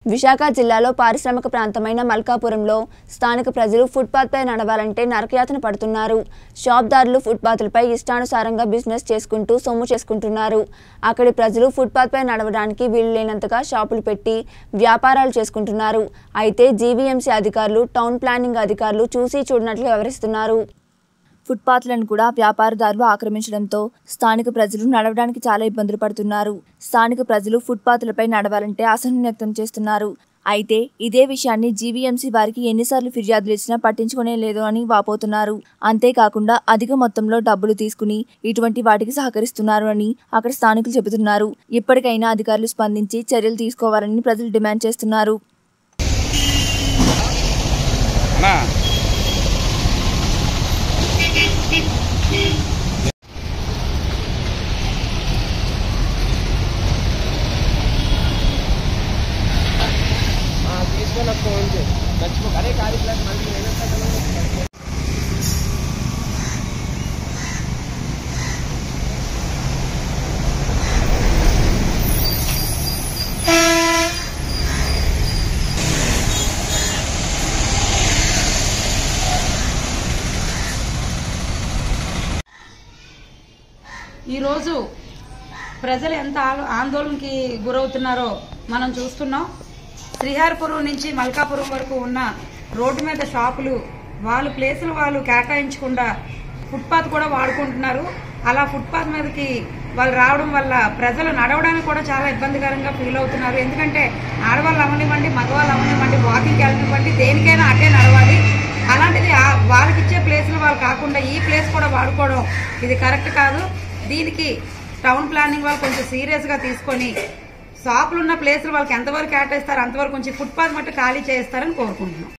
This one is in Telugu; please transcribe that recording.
విశాఖ జిల్లాలో పారిశ్రామిక ప్రాంతమైన మల్కాపురంలో స్థానిక ప్రజలు ఫుట్పాత్పై నడవాలంటే నరకయాతన పడుతున్నారు షాప్దారులు ఫుట్పాత్లపై ఇష్టానుసారంగా బిజినెస్ చేసుకుంటూ సొమ్ము చేసుకుంటున్నారు అక్కడి ప్రజలు ఫుట్పాత్పై నడవడానికి వీలు లేనంతగా షాపులు పెట్టి వ్యాపారాలు చేసుకుంటున్నారు అయితే జీవీఎంసీ అధికారులు టౌన్ ప్లానింగ్ అధికారులు చూసి చూడనట్లు వ్యవహరిస్తున్నారు ఫుట్పాత్లను కూడా వ్యాపారదారులు ఆక్రమించడంతో స్థానిక ప్రజలు నడవడానికి చాలా ఇబ్బందులు పడుతున్నారు స్థానిక ప్రజలు ఫుట్పాత్లపై నడవాలంటే అసహనం వ్యక్తం చేస్తున్నారు అయితే ఇదే విషయాన్ని జీవీఎంసీ వారికి ఎన్నిసార్లు ఫిర్యాదులు ఇచ్చినా పట్టించుకునే లేదు అని వాపోతున్నారు అంతేకాకుండా అధిక మొత్తంలో డబ్బులు తీసుకుని ఇటువంటి వాటికి సహకరిస్తున్నారు అని అక్కడ స్థానికులు చెబుతున్నారు ఇప్పటికైనా అధికారులు స్పందించి చర్యలు తీసుకోవాలని ప్రజలు డిమాండ్ చేస్తున్నారు అన్నా తీసుకున్న ఫోన్ చేసి మర్చిపో అదే కార్యక్రమం మళ్ళీ ఏదో ఈరోజు ప్రజలు ఎంత ఆలో- ఆందోళనకి గురవుతున్నారో మనం చూస్తున్నాం శ్రీహారపురం నుంచి మల్కాపురం వరకు ఉన్న రోడ్డు మీద షాపులు వాళ్ళు ప్లేసులు వాళ్ళు కేటాయించకుండా ఫుట్పాత్ కూడా వాడుకుంటున్నారు అలా ఫుట్పాత్ మీదకి వాళ్ళు రావడం వల్ల ప్రజలు నడవడానికి కూడా చాలా ఇబ్బందికరంగా ఫీల్ అవుతున్నారు ఎందుకంటే ఆడవాళ్ళు అవనివ్వండి మగవాళ్ళు అవనివ్వండి వాకింగ్కి వెళ్ళనివ్వండి దేనికైనా అటే నడవాలి అలాంటిది ఆ- వాళ్ళకి ఇచ్చే ప్లేసులు వాళ్ళు కాకుండా ఈ ప్లేస్ కూడా వాడుకోవడం ఇది కరెక్ట్ కాదు దీనికి టౌన్ ప్లానింగ్ వాళ్ళు కొంచెం సీరియస్ గా తీసుకొని షాపులు ఉన్న ప్లేసులు వాళ్ళకి ఎంతవరకు కేటాయిస్తారు అంతవరకు కొంచెం ఫుట్పాత్ మట్టు ఖాళీ చేస్తారని కోరుకుంటున్నాం